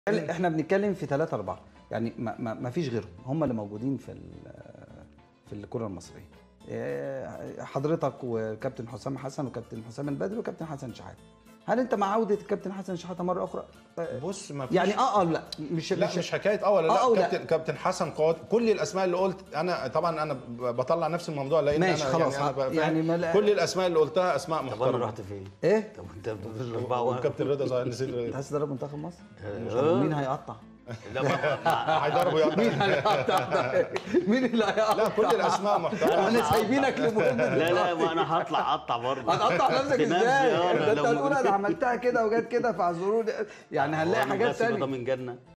احنا بنتكلم في ثلاثة أربعة يعني ما, ما, ما فيش غيرهم هم اللي موجودين في ال- في الكرة المصرية إيه، حضرتك وكابتن حسام حسن وكابتن حسام البدري وكابتن حسن شحاتة هل انت مع عودة الكابتن حسن شحاتة مرة أخرى؟ آه، بص ما فيش يعني اه اه لا مش لا مش, حكايه اه ولا لا, آه أو لا. كابتن كابتن حسن قاد كل الاسماء اللي قلت انا طبعا انا ب- بطلع نفس الموضوع لان ماشي، انا خلاص. يعني انا بقى يعني يعني ما لا- كل الاسماء اللي قلتها اسماء طب انا محترمه رحت فين؟ ايه؟ طب انت بتقول اربعه واحد والكابتن رضا ظاهر انت نسيت عايز تدرب منتخب مصر؟ آه. مين هيقطع؟ لا ما- ما- هيضربوا مين يلا هيقطع؟ مين اللي هيقطع؟ لا كل الاسماء محترمه احنا سايبينك لمهم لا لا ما انا هطلع اقطع برضه هتقطع نفسك في نفسي، ازاي؟ آه، ده انت لو- هتقول انا عملتها كده وجت كده فاعذروني يعني هنلاقي هو حاجات الناس يبقى تانية ضامن جنه